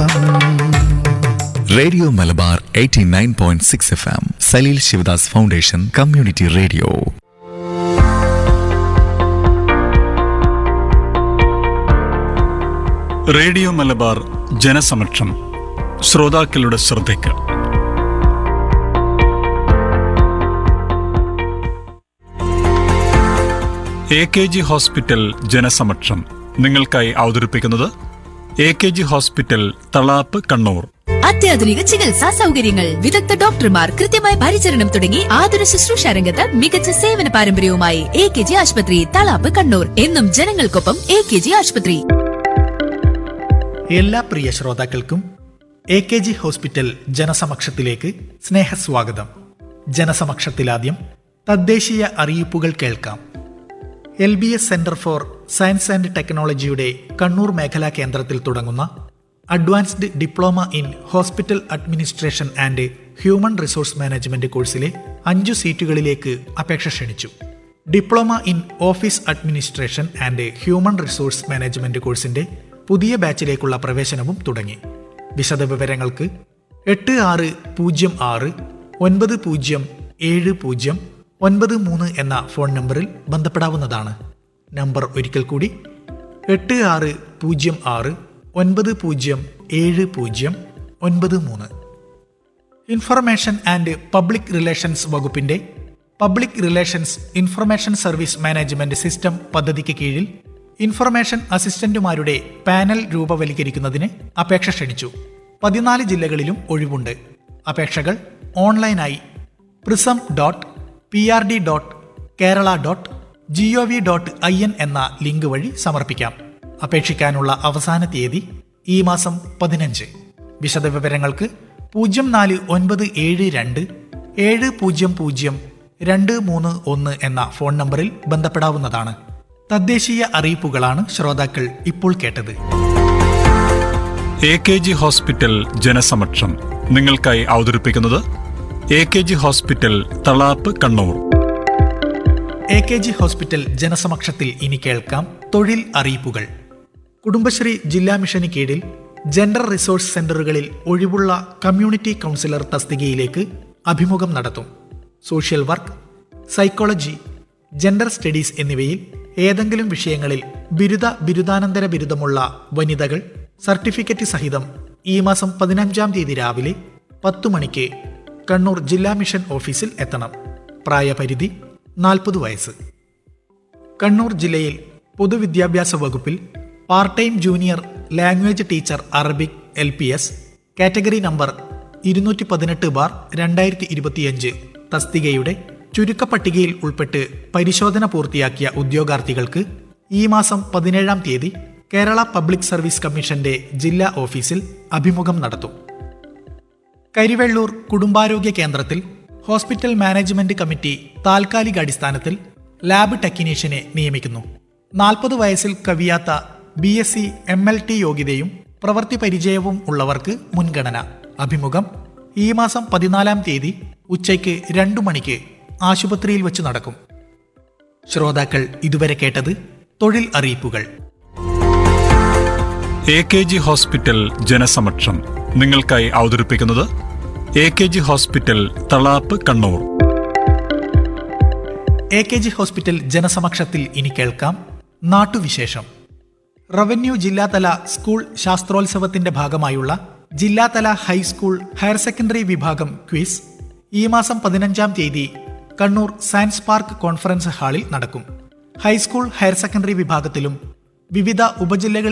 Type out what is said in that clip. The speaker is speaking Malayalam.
M radio Malabar 89.6 point six F M Saleel Sivadas foundation community radio radio Malabar ജനസമക്ഷം ശ്രോതാക്കളുടെ ശ്രദ്ധയ്ക്ക് എ കെ ജി ഹോസ്പിറ്റൽ ജനസമക്ഷം നിങ്ങൾക്കായി അവതരിപ്പിക്കുന്നത് A K G hospital Thalap Kannur അത്യാധുനിക ചികിത്സാ സൗകര്യങ്ങൾ വിദഗ്ധ ഡോക്ടർമാർ കൃത്യമായ പരിചരണം തുടങ്ങി ആതുര ശുശ്രൂഷ രംഗത്ത് മികച്ച സേവന പാരമ്പര്യവുമായി എ കെ ജി ആശുപത്രി തളാപ്പ് കണ്ണൂർ എന്നും ജനങ്ങൾക്കൊപ്പം എ കെ ജി ആശുപത്രി എല്ലാ പ്രിയ ശ്രോതാക്കൾക്കും എ കെ ജി ഹോസ്പിറ്റൽ ജനസമക്ഷത്തിലേക്ക് സ്നേഹസ്വാഗതം ജനസമക്ഷത്തിലാദ്യം തദ്ദേശീയ അറിയിപ്പുകൾ കേൾക്കാം L B S centre for science and ടെക്നോളജിയുടെ കണ്ണൂർ മേഖലാ കേന്ദ്രത്തിൽ തുടങ്ങുന്ന advanced diploma in hospital administration and human resource management കോഴ്സിലെ അഞ്ചു സീറ്റുകളിലേക്ക് അപേക്ഷ ക്ഷണിച്ചു diploma in office administration and human resource management കോഴ്സിന്റെ പുതിയ ബാച്ചിലേക്കുള്ള പ്രവേശനവും തുടങ്ങി വിശദവിവരങ്ങൾക്ക് എട്ട് ആറ് പൂജ്യം ആറ് ഒൻപത് പൂജ്യം ഏഴ് പൂജ്യം ഒൻപത് മൂന്ന് എന്ന ഫോൺ നമ്പറിൽ ബന്ധപ്പെടാവുന്നതാണ് നമ്പർ ഒരിക്കൽ കൂടി എട്ട് ആറ് പൂജ്യം ആറ് ഒൻപത് പൂജ്യം ഏഴ് പൂജ്യം ഒൻപത് മൂന്ന് ഇൻഫർമേഷൻ ആൻഡ് പബ്ലിക് റിലേഷൻസ് വകുപ്പിന്റെ public relations information service management system പദ്ധതിക്ക് കീഴിൽ ഇൻഫർമേഷൻ അസിസ്റ്റന്റുമാരുടെ പാനൽ രൂപവൽക്കരിക്കുന്നതിന് അപേക്ഷ ക്ഷണിച്ചു പതിനാല് ജില്ലകളിലും ഒഴിവുണ്ട് അപേക്ഷകൾ ഓൺലൈനായി prism dot P R D dot Kerala dot G O V dot I N എന്ന ലിങ്ക് വഴി സമർപ്പിക്കാം അപേക്ഷിക്കാനുള്ള അവസാന തീയതി ഈ മാസം പതിനഞ്ച് വിശദവിവരങ്ങൾക്ക് പൂജ്യം നാല് ഒൻപത് ഏഴ് രണ്ട് ഏഴ് പൂജ്യം പൂജ്യം രണ്ട് മൂന്ന് ഒന്ന് എന്ന ഫോൺ നമ്പറിൽ ബന്ധപ്പെടാവുന്നതാണ് തദ്ദേശീയ അറിയിപ്പുകളാണ് ശ്രോതാക്കൾ ഇപ്പോൾ കേട്ടത് എ കെ ജി ഹോസ്പിറ്റൽ ജനസമക്ഷം നിങ്ങൾക്കായി അവതരിപ്പിക്കുന്നത് A K G hospital Thalap Kannur A K G hospital ജനസമക്ഷത്തിൽ ഇനി കേൾക്കാം തൊഴിൽ അറിയിപ്പുകൾ കുടുംബശ്രീ ജില്ലാ മിഷന് കീഴിൽ ജെൻഡർ റിസോഴ്സ് സെന്ററുകളിൽ ഒഴിവുള്ള കമ്മ്യൂണിറ്റി കൗൺസിലർ തസ്തികയിലേക്ക് അഭിമുഖം നടത്തും social work psychology gender studies എന്നിവയിൽ ഏതെങ്കിലും വിഷയങ്ങളിൽ ബിരുദ ബിരുദാനന്തര ബിരുദമുള്ള വനിതകൾ സർട്ടിഫിക്കറ്റ് സഹിതം ഈ മാസം പതിനഞ്ചാം തീയതി രാവിലെ പത്തു മണിക്ക് കണ്ണൂർ ജില്ലാ മിഷൻ ഓഫീസിൽ എത്തണം പ്രായപരിധി നാൽപ്പത് വയസ്സ് കണ്ണൂർ ജില്ലയിൽ പൊതുവിദ്യാഭ്യാസ വകുപ്പിൽ part time junior language teacher Arabic L P S category number ഇരുന്നൂറ്റി പതിനെട്ട് ബാർ രണ്ടായിരത്തി ഇരുപത്തിയഞ്ച് തസ്തികയുടെ ചുരുക്കപ്പട്ടികയിൽ ഉൾപ്പെട്ട് പരിശോധന പൂർത്തിയാക്കിയ ഉദ്യോഗാർത്ഥികൾക്ക് ഈ മാസം പതിനേഴാം തീയതി കേരള പബ്ലിക് സർവീസ് കമ്മീഷന്റെ ജില്ലാ ഓഫീസിൽ അഭിമുഖം നടത്തും കരിവെള്ളൂർ കുടുംബാരോഗ്യ കേന്ദ്രത്തിൽ ഹോസ്പിറ്റൽ മാനേജ്മെന്റ് കമ്മിറ്റി താൽക്കാലിക അടിസ്ഥാനത്തിൽ ലാബ് ടെക്നീഷ്യനെ നിയമിക്കുന്നു നാൽപ്പത് വയസ്സിൽ കവിയാത്ത B S C M L T യോഗ്യതയും പ്രവൃത്തി പരിചയവും ഉള്ളവർക്ക് മുൻഗണന അഭിമുഖം ഈ മാസം പതിനാലാം തീയതി ഉച്ചയ്ക്ക് രണ്ടു മണിക്ക് ആശുപത്രിയിൽ വെച്ച് നടക്കും ശ്രോതാക്കൾ ഇതുവരെ കേട്ടത് തൊഴിൽ അറിയിപ്പുകൾ എ കെ ജി ഹോസ്പിറ്റൽ ജനസമക്ഷം നിങ്ങൾക്കായി അവതരിപ്പിക്കുന്നത് A K G hospital Thalap Kannur A K G hospital ജനസമക്ഷത്തിൽ ഇനി കേൾക്കാം നാട്ടുവിശേഷം റവന്യൂ ജില്ലാതല സ്കൂൾ ശാസ്ത്രോത്സവത്തിന്റെ ഭാഗമായുള്ള ജില്ലാതല ഹൈസ്കൂൾ ഹയർ സെക്കൻഡറി വിഭാഗം ക്വിസ് ഈ മാസം പതിനഞ്ചാം തീയതി കണ്ണൂർ സയൻസ് പാർക്ക് കോൺഫറൻസ് ഹാളിൽ നടക്കും ഹൈസ്കൂൾ ഹയർ സെക്കൻഡറി വിഭാഗത്തിലും വിവിധ ഉപജില്ലകളിൽ